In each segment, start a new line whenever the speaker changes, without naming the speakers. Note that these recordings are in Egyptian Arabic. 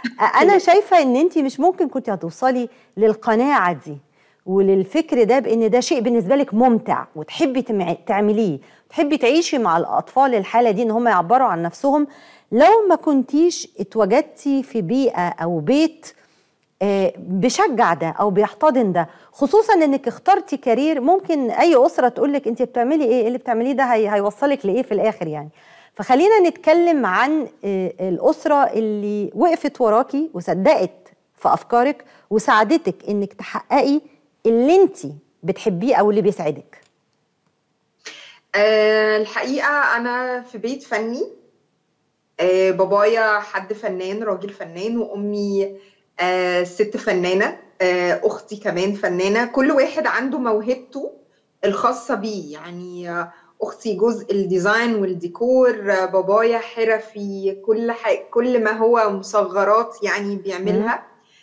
انا شايفه ان انت مش ممكن كنت هتوصلي للقناعه دي وللفكر ده بان ده شيء بالنسبه لك ممتع وتحبي تمع- تعمليه تحبي تعيشي مع الاطفال الحاله دي ان هم يعبروا عن نفسهم لو ما كنتيش اتوجدتي في بيئه او بيت آه، بيشجع ده او بيحتضن ده خصوصا انك اخترتي كارير ممكن اي اسره تقول لك انت بتعملي ايه إيه اللي بتعمليه ده هي هيوصلك لايه في الاخر يعني فخلينا نتكلم عن آه، الاسره اللي وقفت وراكي وصدقت في افكارك وساعدتك انك تحققي اللي انت بتحبيه او اللي بيسعدك
آه، الحقيقة أنا في بيت فني آه، بابايا حد فنان راجل فنان وأمي آه، ست فنانة آه، أختي كمان فنانة كل واحد عنده موهبته الخاصة بيه يعني آه، أختي جزء الديزاين والديكور آه، بابايا حرفي كل حاجة كل ما هو مصغرات يعني بيعملها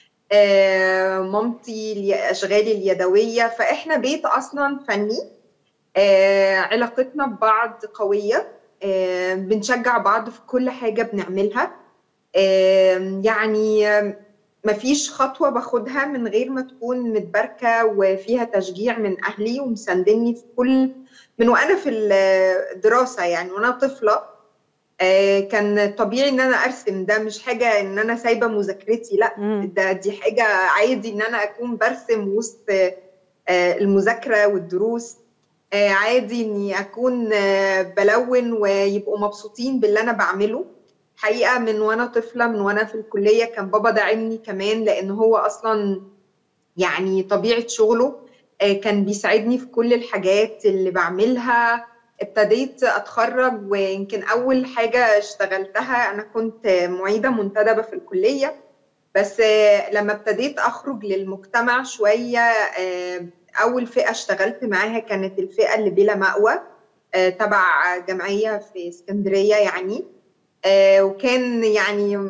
آه، مامتي الي- أشغالي اليدوية فإحنا بيت أصلا فني آه، علاقتنا ببعض قوية آه، بنشجع بعض في كل حاجة بنعملها آه، يعني آه، مفيش خطوة باخدها من غير ما تكون متباركة وفيها تشجيع من أهلي ومساندني في كل من وأنا في الدراسة يعني وأنا طفلة آه، كان طبيعي إن أنا أرسم ده مش حاجة إن أنا سايبة مذاكرتي لا
مم.
ده دي حاجة عادي إن أنا أكون برسم وسط آه، المذاكرة والدروس آه، عادي اني اكون آه، بلون ويبقوا مبسوطين باللي انا بعمله حقيقة من وانا طفلة من وانا في الكلية كان بابا داعمني كمان لان هو اصلا يعني طبيعة شغله آه، كان بيساعدني في كل الحاجات اللي بعملها ابتديت اتخرج ويمكن اول حاجة اشتغلتها انا كنت معيدة منتدبة في الكلية بس آه، لما ابتديت اخرج للمجتمع شوية آه، اول فئة اشتغلت معاها كانت الفئة اللي بلا مأوى آه، تبع جمعية في اسكندرية يعني آه، وكان يعني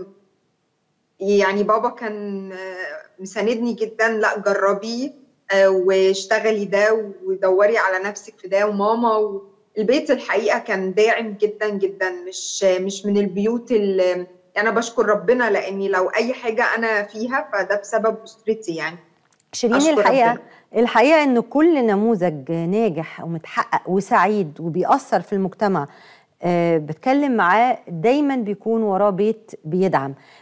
يعني بابا كان آه، مساندني جدا لا جربي آه، واشتغلي ده ودوري على نفسك في ده وماما البيت الحقيقة كان داعم جدا جدا مش مش من البيوت اللي انا بشكر ربنا لاني لو اي حاجة انا فيها فده بسبب اسرتي يعني
شيرين
أشكر
الحقيقه
ربنا.
الحقيقه ان كل نموذج ناجح ومتحقق وسعيد وبيأثر في المجتمع آه، بتكلم معاه دايما بيكون وراه بيت بيدعم